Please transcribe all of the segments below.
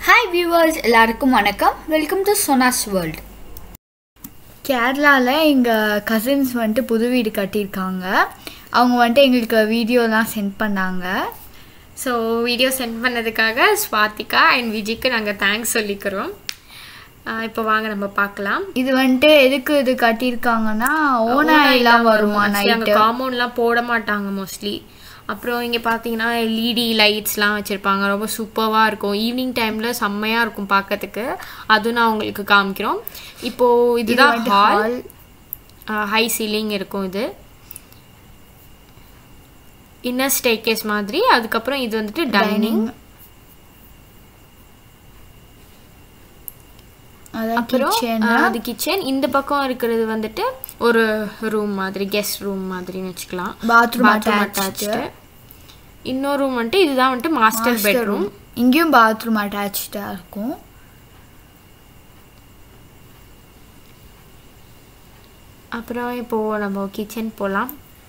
Hi viewers எல்லாருக்கும் வணக்கம் welcome to சோனாஸ் world கேரளாவில் எங்கள் கசின்ஸ் வந்துட்டு புது வீடு கட்டியிருக்காங்க அவங்க வந்துட்டு எங்களுக்கு வீடியோலாம் சென்ட் பண்ணாங்க ஸோ வீடியோ சென்ட் பண்ணதுக்காக ஸ்வாதிகா அண்ட் விஜய்க்கு நாங்கள் தேங்க்ஸ் சொல்லிக்கிறோம் ஆஹ் இப்போ வாங்க நம்ம பார்க்கலாம் இது வந்துட்டு எதுக்கு இது கட்டியிருக்காங்கன்னா ஓனாயெல்லாம் வருமா Mostly அங்க நைட்டு காம்பவுண்ட்லாம் போட மாட்டாங்க மோஸ்ட்லி அப்புறம் இங்கே பார்த்தீங்கன்னா எல்இடி லைட்ஸ்லாம் வச்சுருப்பாங்க ரொம்ப சூப்பராக இருக்கும் ஈவினிங் டைமில் செம்மையாக இருக்கும் பார்க்கறதுக்கு அதுவும் நான் உங்களுக்கு காமிக்கிறோம் இப்போது இதுதான் ஹால் ஹை சீலிங் இருக்கும் இது இன்னர் ஸ்டேக்கேஸ் மாதிரி அதுக்கப்புறம் இது வந்துட்டு டைனிங் அதான் அப்புறம் கிச்சன் ஆ, அது கிச்சன் இந்த பக்கம் இருக்கிறது வந்துட்டு ஒரு ரூம் மாதிரி கெஸ்ட் ரூம் மாதிரின்னு வச்சுக்கலாம் Bathroom attached. அட்டாச்சு இன்னொரு ரூம் வந்துட்டு இதுதான் வந்துட்டு மாஸ்டர் பெட்ரூம் இங்கேயும் பாத்ரூம் அட்டாச்சாக இருக்கும் அப்புறம் இப்போ நம்ம கிச்சன் போகலாம்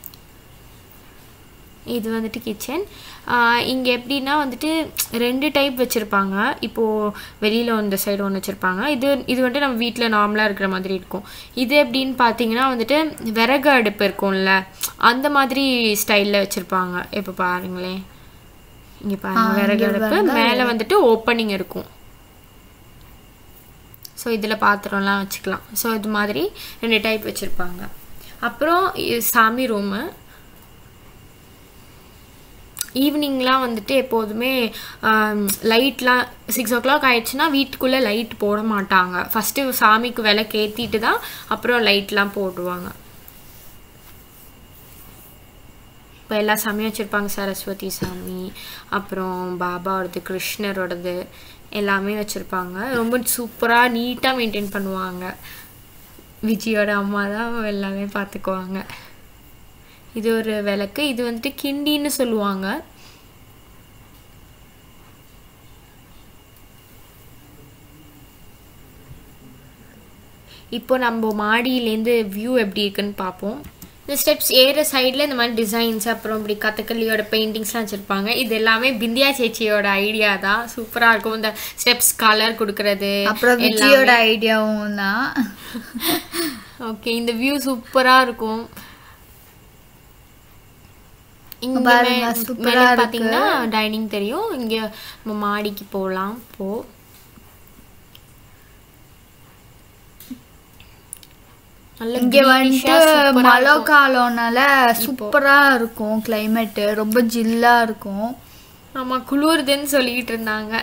இது வந்துட்டு கிச்சன் இங்கே எப்படின்னா வந்துட்டு ரெண்டு டைப் வச்சுருப்பாங்க இப்போது வெளியில் இந்த சைடு ஒன்று வச்சுருப்பாங்க இது இது வந்துட்டு நம்ம வீட்டில் நார்மலாக இருக்கிற மாதிரி இருக்கும் இது எப்படின்னு பார்த்தீங்கன்னா வந்துட்டு விறகு அடுப்பு இருக்கும்ல அந்த மாதிரி ஸ்டைலில் வச்சுருப்பாங்க இப்போ பாருங்களேன் இங்கே பாருங்க விறகு அடுப்பு மேலே வந்துட்டு ஓப்பனிங் இருக்கும் ஸோ இதில் பாத்திரம்லாம் வச்சுக்கலாம் ஸோ இது மாதிரி ரெண்டு டைப் வச்சுருப்பாங்க அப்புறம் இ- சாமி ரூமு ஈவினிங்லாம் வந்துட்டு எப்போதுமே லைட்லாம் சிக்ஸ் ஓ கிளாக் ஆயிடுச்சுன்னா வீட்டுக்குள்ளே லைட் போட மாட்டாங்க ஃபஸ்ட்டு சாமிக்கு விளக்கு ஏற்றிட்டு தான் அப்புறம் லைட்லாம் போடுவாங்க இப்போ எல்லா சாமியும் வச்சுருப்பாங்க சரஸ்வதி சாமி அப்புறம் பாபாவோடது கிருஷ்ணரோடது எல்லாமே வச்சுருப்பாங்க ரொம்ப சூப்பராக நீட்டாக மெயின்டைன் பண்ணுவாங்க விஜயோட அம்மா தான் எல்லாமே பார்த்துக்குவாங்க இது ஒரு விளக்கு இது வந்துட்டு கிண்டின்னு சொல்லுவாங்க இப்போ நம்ம மாடியிலேருந்து வியூ எப்படி இருக்குன்னு பார்ப்போம் இந்த ஸ்டெப்ஸ் ஏற சைடில் இந்த மாதிரி டிசைன்ஸ் அப்புறம் இப்படி கதகளியோட பெயிண்டிங்ஸ்லாம் வச்சுருப்பாங்க இது எல்லாமே பிந்தியா சேச்சியோட ஐடியா தான் சூப்பராக இருக்கும் இந்த ஸ்டெப்ஸ் கலர் கொடுக்கறது அப்புறம் விஜயோட ஐடியாவும் தான் ஓகே இந்த வியூ சூப்பராக இருக்கும் இங்க பாருங்க, மே- சூப்பரா மேல இருக்கு. பாத்தீங்கன்னா டைனிங் தெரியும் இங்க நம்ம மாடிக்கு போகலாம் போ நல்ல இங்க greenish ஆ வந்துட்டு super ஆ மழை இருக்கும். காலம்னால சூப்பரா இருக்கும் climate ரொம்ப ஜில்லா இருக்கும் ஆமா குளிருதுன்னு சொல்லிட்டு இருந்தாங்க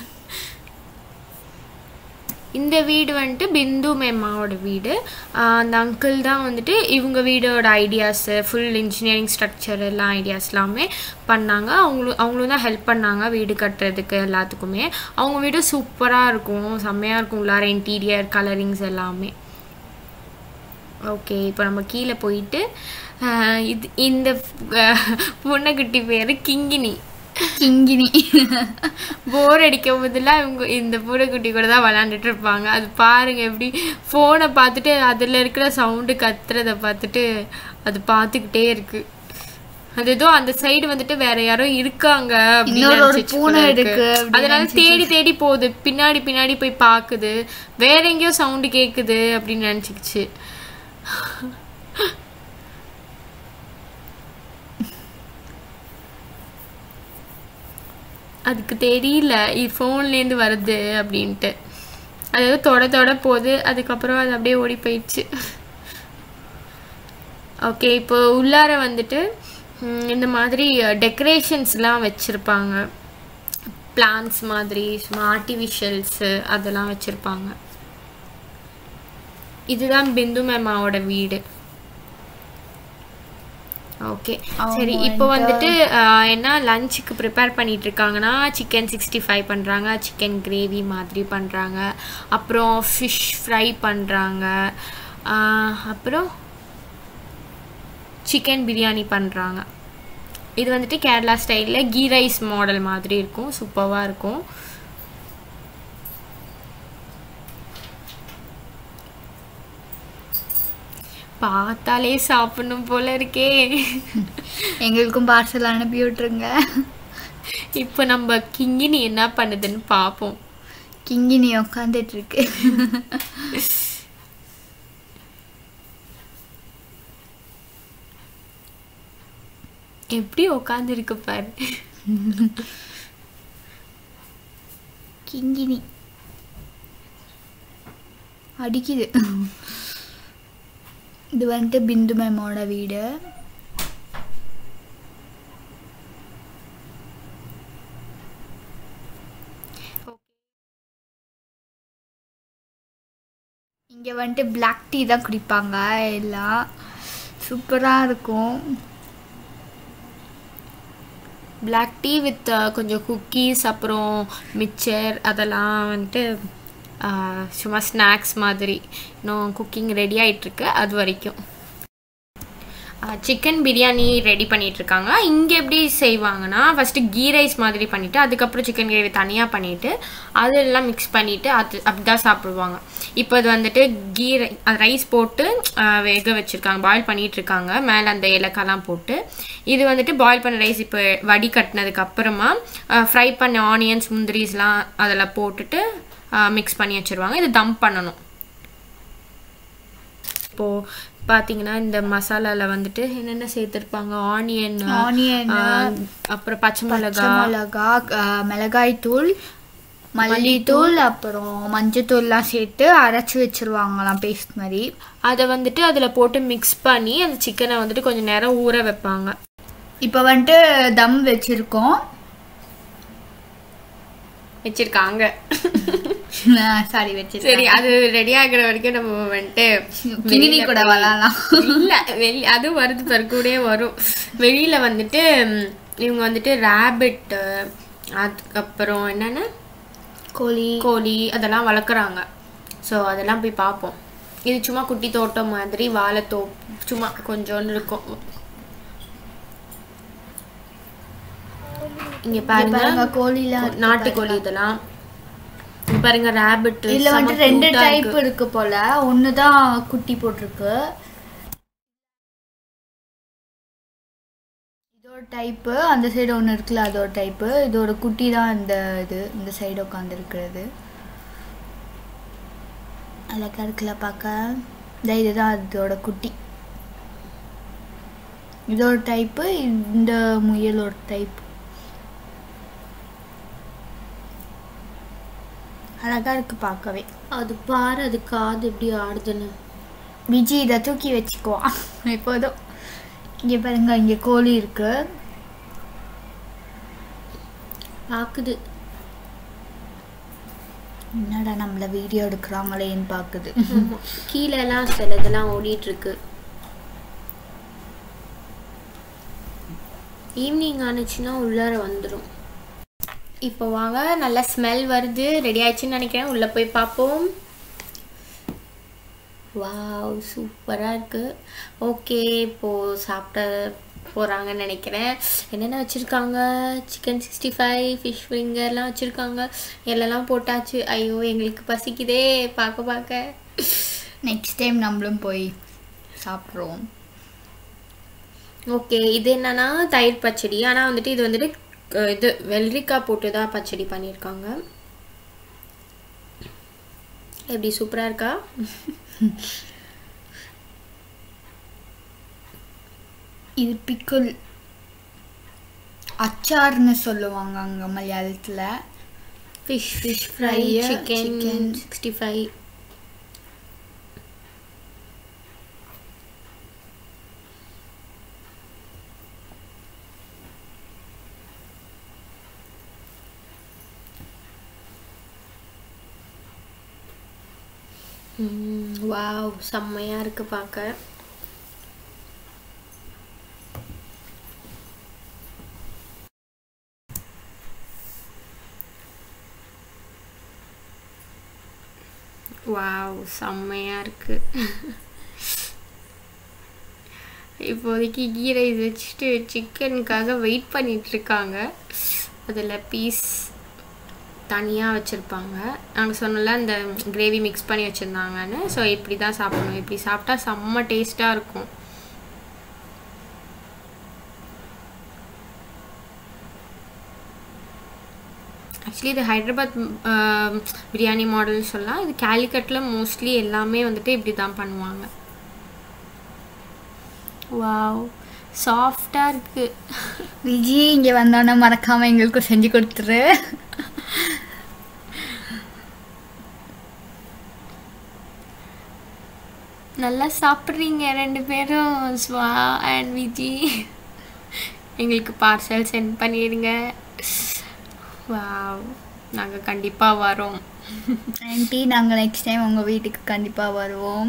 இந்த வீடு வந்துட்டு பிந்து மேம்மாவோட வீடு ஆஹ் அந்த அங்கிள் தான் வந்துட்டு இவங்க வீடோட ஐடியாஸு ஃபுல் இன்ஜினியரிங் ஸ்ட்ரக்சர் எல்லாம் ஐடியாஸ் எல்லாமே பண்ணாங்க அவங்களும் அவங்களும் தான் ஹெல்ப் பண்ணாங்க வீடு கட்டுறதுக்கு எல்லாத்துக்குமே அவங்க வீடு சூப்பராக இருக்கும் செம்மையாக இருக்கும் உள்ளார இன்டீரியர் கலரிங்ஸ் எல்லாமே ஓகே இப்போ நம்ம கீழே போயிட்டு ஆஹ் இது இந்த பொண்ணுக்குட்டி பேர் கிங்கினி கிங்கினி போர் அடிக்கும் போதெல்லாம் இவங்க இந்த பூனைக்குட்டி கூட தான் விளாண்டுட்டு இருப்பாங்க அது பாருங்க எப்படி ஃபோனை பார்த்துட்டு அதில் இருக்கிற சவுண்டு கத்துறத பார்த்துட்டு அது பார்த்துக்கிட்டே இருக்கு அது ஏதோ அந்த சைடு வந்துட்டு வேற யாரோ இருக்காங்க அப்படின்னு இன்னொரு ஒரு நினைச்சிச்சு பூனை போல இருக்கு அப்படின்னு அதனால தேடி தேடி போகுது பின்னாடி பின்னாடி போய் பாக்குது வேற எங்கேயோ சவுண்டு கேக்குது அப்படின்னு நினைச்சுக்கிச்சு அதுக்கு தெரியல இது ஃபோன்லேருந்து வருது அப்படின்ட்டு அது ஏதோ தொட தொட போகுது அதுக்கப்புறம் அது அப்படியே ஓடி போயிடுச்சு ஓகே இப்போ உள்ளார வந்துட்டு ம், இந்த மாதிரி டெக்கரேஷன்ஸ்லாம் வச்சுருப்பாங்க பிளான்ஸ் மாதிரி சும்மா ஆர்டிஃபிஷியல்ஸு அதெல்லாம் வச்சுருப்பாங்க இதுதான் பிந்து மேமாவோட வீடு ஓகே சரி இப்போ வந்துட்டு ஆஹ், என்ன லஞ்சுக்கு ப்ரிப்பேர் பண்ணிட்டு இருக்காங்கன்னா சிக்கன் சிக்ஸ்டி ஃபைவ் பண்ணுறாங்க சிக்கன் கிரேவி மாதிரி பண்ணுறாங்க அப்புறம் ஃபிஷ் ஃப்ரை பண்ணுறாங்க அப்புறம் சிக்கன் பிரியாணி பண்ணுறாங்க இது வந்துட்டு கேரளா ஸ்டைலில் கீ ரைஸ் மாடல் மாதிரி இருக்கும் சூப்பராக இருக்கும் பார்த்தாலே சாப்பிடணும் போல இருக்கே எங்களுக்கும் பார்சல் அனுப்பி விட்டுருங்க இப்போ நம்ம கிங்கினி என்ன பண்ணுதுன்னு பார்ப்போம் கிங்கினி உட்காந்துட்டு இருக்கு எப்படி உட்காந்துருக்கு பாரு கிங்கினி அடிக்குது இது வந்துட்டு பிந்து மேமோட வீடு இங்கே வந்துட்டு பிளாக் டீ தான் குடிப்பாங்க எல்லாம் சூப்பராக இருக்கும் பிளாக் டீ வித் கொஞ்சம் குக்கீஸ் அப்புறம் மிக்சர் அதெல்லாம் வந்துட்டு ஆஹ், சும்மா ஸ்நாக்ஸ் மாதிரி இன்னும் குக்கிங் ரெடி ஆயிட்டிருக்கு அது வரைக்கும் சிக்கன் பிரியாணி ரெடி பண்ணிட்டு இருக்காங்க இங்கே எப்படி செய்வாங்கன்னா ஃபஸ்ட்டு கீ ரைஸ் மாதிரி பண்ணிவிட்டு அதுக்கப்புறம் சிக்கன் கிரேவி தனியாக பண்ணிவிட்டு அதெல்லாம் மிக்ஸ் பண்ணிவிட்டு அது அப்படி தான் சாப்பிடுவாங்க இப்போ அது வந்துட்டு கீ ரை ரைஸ் போட்டு ஆஹ், வேக வச்சுருக்காங்க பாயில் பண்ணிட்டு இருக்காங்க மேலே அந்த ஏலக்காய்லாம் போட்டு இது வந்துட்டு பாயில் பண்ண ரைஸ் இப்போ வடி கட்டினதுக்கு அப்புறமா ஃப்ரை பண்ண ஆனியன்ஸ் முந்திரிஸ்லாம் அதில் போட்டுட்டு மிக்ஸ் பண்ணி வச்சுருவாங்க இது தம் பண்ணணும் இப்போது பார்த்தீங்கன்னா இந்த மசாலாவில் வந்துட்டு என்னென்ன சேர்த்துருப்பாங்க ஆனியன் Onion, அப்புறம் பச்சை பச்சை மிளகா மிளகா அஹ், மிளகாய் தூள் மல்லித்தூள் அப்புறம் மஞ்சத்தூள்லாம் சேர்த்து அரைச்சி வச்சிருவாங்களாம் பேஸ்ட் மாதிரி அதை வந்துட்டு அதில் போட்டு மிக்ஸ் பண்ணி அந்த சிக்கனை வந்துட்டு கொஞ்சம் நேரம் ஊற வைப்பாங்க இப்போ வந்துட்டு தம் வச்சிருக்கோம் வச்சிருக்காங்க சாரி வச்சிருக்கோம் சரி அது ரெடி ஆகுற வரைக்கும் நம்ம வந்துட்டு கிங்கினி வெளியில கூட போய்- விளாட்லாம் இல்ல வெளி அது வருது பாரு கூடயே வரும் வெளியில வந்துட்டு ம், இவங்க வந்துட்டு ரேபிட் அதுக்கப்புறம் என்னென்ன கோழி கோழி அதெல்லாம் வளர்க்குறாங்க ஸோ அதெல்லாம் போய் பார்ப்போம் இது சும்மா குட்டி தோட்டம் மாதிரி வாழைத்தோ சும்மா கொஞ்சோண்டு இருக்கும் இங்க பாருங்க பாருங்க கோழிலாம் இருக்கு நாட்டுக்கோழி இதெல்லாம் இங்க பாருங்க ரேபிட் இதுல வந்துட்டு ரெண்டு டைப் இருக்கு போல ஒன்று தான் குட்டி போட்டிருக்கு இதோட டைப்பு அந்த சைடு ஒன்று இருக்குல்ல அதோட டைப்பு இதோட குட்டி தான் இந்த இது இந்த சைடு உட்காந்துருக்கிறது அழகா இருக்குல்ல பார்க்க இந்த இதுதான் அதோட குட்டி இதோட டைப்பு இந்த முயலோட டைப் அழகா இருக்கு பார்க்கவே அது பாரு அது காது எப்படி ஆடுதுன்னு விஜி இதை தூக்கி வச்சுக்குவான் எப்போதும் இங்கே பாருங்க இங்கே கோழி இருக்கு பாக்குது என்னடா நம்மள வீடியோ எடுக்கிறாங்களேன்னு பார்க்குது கீழே எல்லாம் சில இதெல்லாம் ஓடிட்டு இருக்கு ஈவினிங் ஆனிச்சுன்னா உள்ளார வந்துடும் இப்போ வாங்க நல்ல ஸ்மெல் வருது ரெடி ஆயிடுச்சுன்னு நினைக்கிறேன் உள்ளே போய் பார்ப்போம் வாவ் சூப்பராக இருக்குது ஓகே இப்போது சாப்பிட போகிறாங்கன்னு நினைக்கிறேன் என்னென்ன வச்சுருக்காங்க சிக்கன் சிக்ஸ்டி ஃபைவ் ஃபிஷ் ஃபிங்கர்லாம் வச்சுருக்காங்க எல்லாம் போட்டாச்சு ஐயோ எங்களுக்கு பசிக்குதே பார்க்க பார்க்க நெக்ஸ்ட் டைம் நம்மளும் போய் சாப்பிட்றோம் ஓகே இது என்னன்னா தயிர் பச்சடி ஆனால் வந்துட்டு இது வந்துட்டு அஹ், இது வெள்ளரிக்காய் போட்டு தான் பச்சடி பண்ணியிருக்காங்க எப்படி சூப்பராக இருக்கா இது பிக்குல் அச்சார்னு சொல்லுவாங்க அங்கே மலையாளத்தில் fish fish fry Fry, chicken chicken. Sixty five wow செம்மையாக இருக்குது பார்க்க வாவ் செம்மையாக இருக்கு இப்போதைக்கு கீ ரைஸ் வச்சுட்டு சிக்கனுக்காக வெயிட் பண்ணிட்டு இருக்காங்க அதில் பீஸ் தனியாக வச்சுருப்பாங்க நாங்கள் சொன்னல அந்த கிரேவி மிக்ஸ் பண்ணி வச்சுருந்தாங்கன்னு ஸோ இப்படி தான் சாப்பிடணும் இப்படி சாப்பிட்டா செம்ம டேஸ்ட்டாக இருக்கும் ஆக்சுவலி இது ஹைதராபாத் ஆம், பிரியாணி மாடல் சொல்லலாம் இது கேலிக்கட்டில் மோஸ்ட்லி எல்லாமே வந்துட்டு இப்படி தான் பண்ணுவாங்க வாவ் சாஃப்டாக இருக்குது விஜி இங்கே வந்தோன்னே மறக்காமல் எங்களுக்கும் செஞ்சு கொடுத்துரு நல்லா சாப்பிட்றீங்க ரெண்டு பேரும் ஸ்வா அண்ட் விஜி எங்களுக்கு பார்சல் சென்ட் பண்ணிடுங்க வாவ் நாங்கள் கண்டிப்பாக வரோம் ஆன்ட்டி நாங்கள் நெக்ஸ்ட் டைம் உங்கள் வீட்டுக்கு கண்டிப்பாக வருவோம்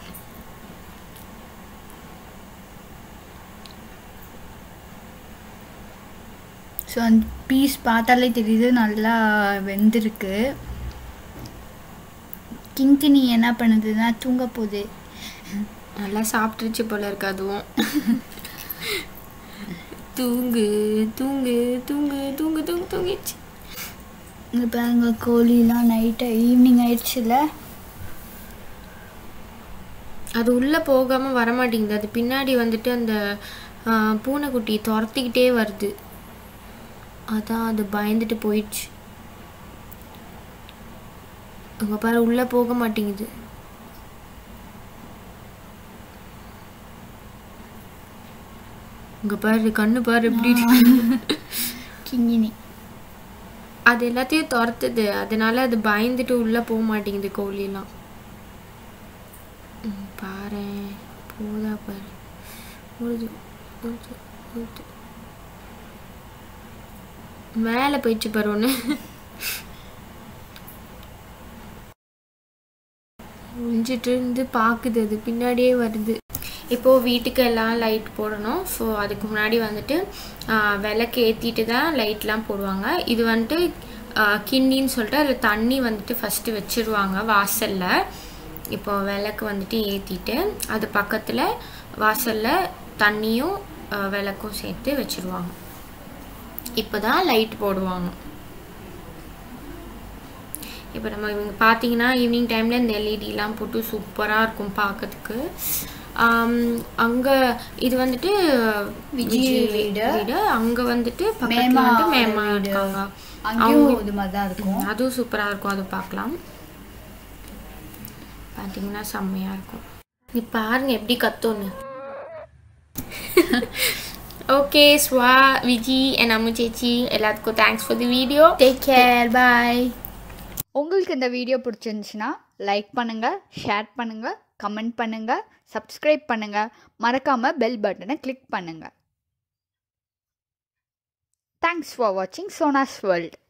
ஸோ அந்த பீஸ் பார்த்தாலே தெரியுது நல்லா வெந்திருக்கு கிங்கினி என்ன பண்ணுதுன்னா தூங்க போகுது நல்லா சாப்பிட்டுருச்சு போல இருக்கு அதுவும் தூங்கு தூங்கு தூங்கு தூங்கு தூங்கு தூங்கிடுச்சு இங்கே பாருங்க கோழிலாம் நைட்டு ஈவினிங் ஆயிடுச்சுல அது உள்ளே போகாமல் வரமாட்டேங்குது அது பின்னாடி வந்துட்டு அந்த ஆ, பூனைக்குட்டி துரத்திக்கிட்டே வருது அதான் அது பயந்துட்டு போயிடுச்சு அங்கே பாரு உள்ளே போக மாட்டேங்குது இங்கே பாரு கண்ணு பாரு எப்படி இருக்கு கிங்கினி அது எல்லாத்தையும் துரத்துது அதனால அது பயந்துட்டு உள்ள போக மாட்டேங்குது கோழிலாம் ம், பாரேன் போதா பாரு ஓடுது ஓடுது ஓடுது மேலே போயிடுச்சு பாரு ஒன்று ஒழிஞ்சிட்டு இருந்து பார்க்குது அது பின்னாடியே வருது இப்போது வீட்டுக்கு எல்லாம் லைட் போடணும் ஸோ அதுக்கு முன்னாடி வந்துட்டு ஆஹ், விளக்கு ஏற்றிட்டு தான் லைட்லாம் போடுவாங்க இது வந்துட்டு ஆஹ், கிண்ணின்னு சொல்லிட்டு அதில் தண்ணி வந்துட்டு ஃபஸ்ட்டு வச்சிருவாங்க வாசலில் இப்போ விளக்கு வந்துட்டு ஏற்றிட்டு அது பக்கத்தில் வாசலில் தண்ணியும் ஆஹ், விளக்கும் சேர்த்து வச்சிருவாங்க இப்போ தான் லைட் போடுவாங்க இப்போ நம்ம இவங்க பார்த்தீங்கன்னா ஈவினிங் டைமில் இந்த எல்இடிலாம் போட்டு சூப்பராக இருக்கும் பார்க்கறதுக்கு அங்கே இது வந்துட்டு விஜய் விஜய் வீடு. வீடு அங்கே வந்துட்டு பக்கத்துல மேமா வந்து மேமா வீடு. இருக்காங்க அங்கேயும் இது மாதிரி தான் இருக்கும் ம், அதுவும் சூப்பராக இருக்கும் அது பார்க்கலாம் பார்த்தீங்கன்னா செம்மையாக இருக்கும் நீ பாருங்க எப்படி கத்தோன்னு ஓகே ஸ்வா விஜி என் அம்மு சேச்சி எல்லாத்துக்கும் thanks for the video take care bye உங்களுக்கு இந்த வீடியோ பிடிச்சிருந்துச்சுன்னா லைக் பண்ணுங்கள் ஷேர் பண்ணுங்கள் கமெண்ட் பண்ணுங்கள் சப்ஸ்கிரைப் பண்ணுங்கள் மறக்காமல் பெல் பட்டனை கிளிக் பண்ணுங்கள் தேங்க்ஸ் ஃபார் வாட்சிங் சோனாஸ் வேர்ல்ட்